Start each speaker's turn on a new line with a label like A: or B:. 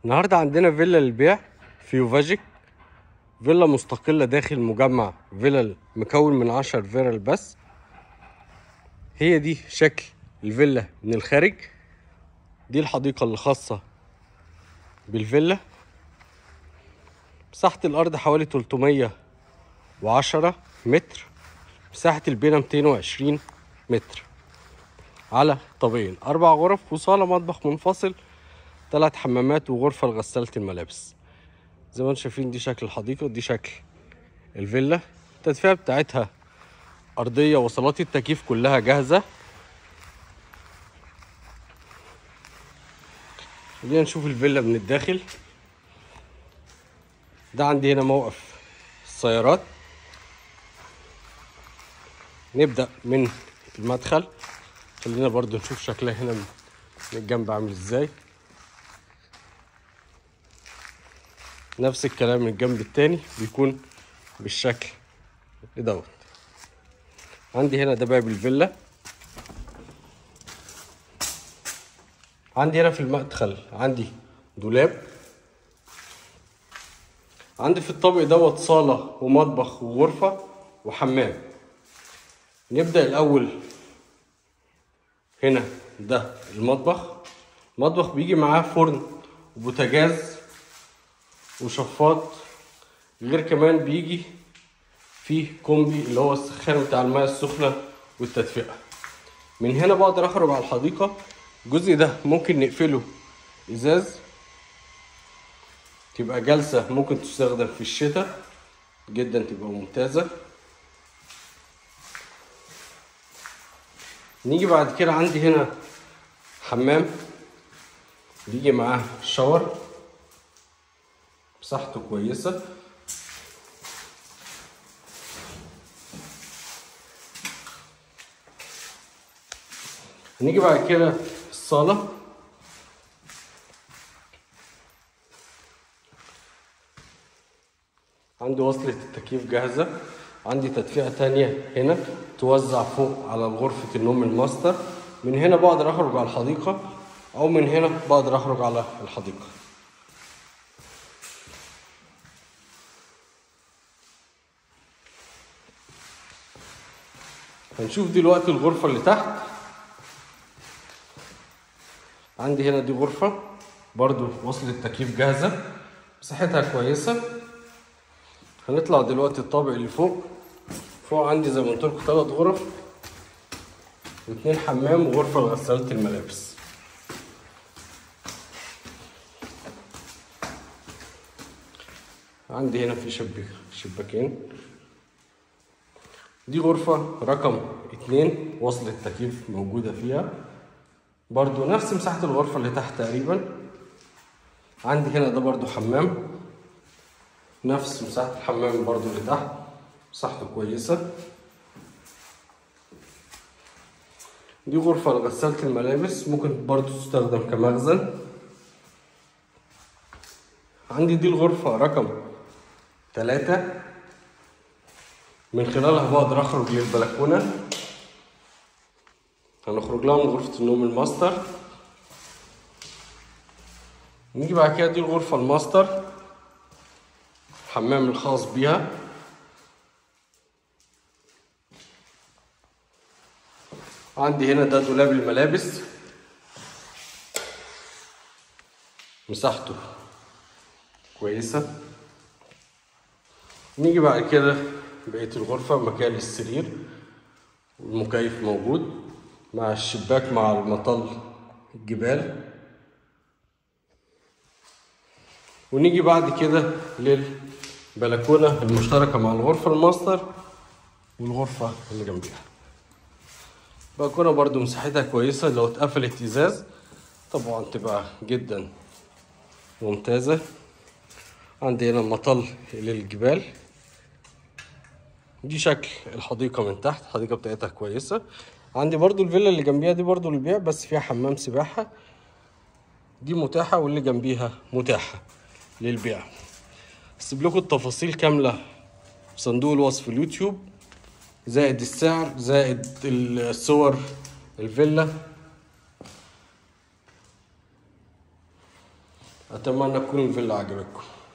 A: النهارده عندنا فيلا للبيع في يوفاجيك فيلا مستقلة داخل مجمع فيلل مكون من عشر فيلل بس هي دي شكل الفيلا من الخارج دي الحديقة الخاصة بالفيلا مساحة الأرض حوالي 310 متر مساحة البينة 220 متر على طابقين أربع غرف وصالة مطبخ منفصل ثلاث حمامات وغرفة لغسالة الملابس زي ما انتم شايفين دي شكل الحديقة دي شكل الفيلا التدفئة بتاعتها أرضية وصلات التكييف كلها جاهزة خلينا نشوف الفيلا من الداخل ده عندي هنا موقف السيارات نبدأ من المدخل خلينا برضو نشوف شكلها هنا من من الجنب عامل ازاي نفس الكلام من الجنب التاني بيكون بالشكل دوت عندي هنا ده باب الفيلا عندي هنا في المدخل عندي دولاب عندي في الطابق دوت صالة ومطبخ وغرفة وحمام نبدأ الأول هنا ده المطبخ المطبخ بيجي معاه فرن وبوتاجاز وشفاط غير كمان بيجي فيه كومبي اللي هو السخان بتاع الماء السخنة والتدفئة من هنا بقدر اخرج على الحديقة الجزء ده ممكن نقفله ازاز تبقى جلسة ممكن تستخدم في الشتاء جدا تبقى ممتازة نيجي بعد كده عندي هنا حمام بيجي معاه شاور مساحته كويسة نيجي بعد كده الصالة عندي وصلة التكييف جاهزة عندي تدفئة تانية هنا توزع فوق على غرفة النوم الماستر من هنا بقدر أخرج على الحديقة أو من هنا بقدر أخرج على الحديقة هنشوف دلوقتي الغرفة اللي تحت عندي هنا دي غرفة برضو وصلة التكييف جاهزة مساحتها كويسة هنطلع دلوقتي الطابق اللي فوق فوق عندي زي ما قلت لكم ثلاث غرف واتنين حمام وغرفة لغسالة الملابس عندي هنا في شباك شباكين دي غرفة رقم اتنين وصلة التكييف موجودة فيها برضو نفس مساحة الغرفة اللي تحت تقريبا عندي هنا ده برضو حمام نفس مساحة الحمام برضو اللي تحت مساحته كويسة دي غرفة لغسالة الملابس ممكن برضو تستخدم كمخزن عندي دي الغرفة رقم تلاتة من خلالها بقدر اخرج للبلكونة هنخرج لها من غرفة النوم الماستر نيجي بعد كده دي الغرفة الماستر الحمام الخاص بيها عندي هنا ده دولاب الملابس مساحته كويسة نيجي بعد كده بقية الغرفة مكان السرير والمكيف موجود مع الشباك مع المطل الجبال ونيجي بعد كده للبلكونة المشتركة مع الغرفة الماستر والغرفة اللي جنبيها بلكونة برضو مساحتها كويسة لو اتقفلت ازاز طبعا تبقى جدا ممتازة عندي هنا مطل للجبال دي شكل الحديقة من تحت الحديقة بتاعتها كويسة عندي برضو الفيلا اللي جنبيها دي برضو للبيع بس فيها حمام سباحة دي متاحة واللي جنبيها متاحة للبيع هسيب لكم التفاصيل كاملة في صندوق الوصف اليوتيوب زائد السعر زائد الصور الفيلا اتمنى تكون الفيلا عجبتكم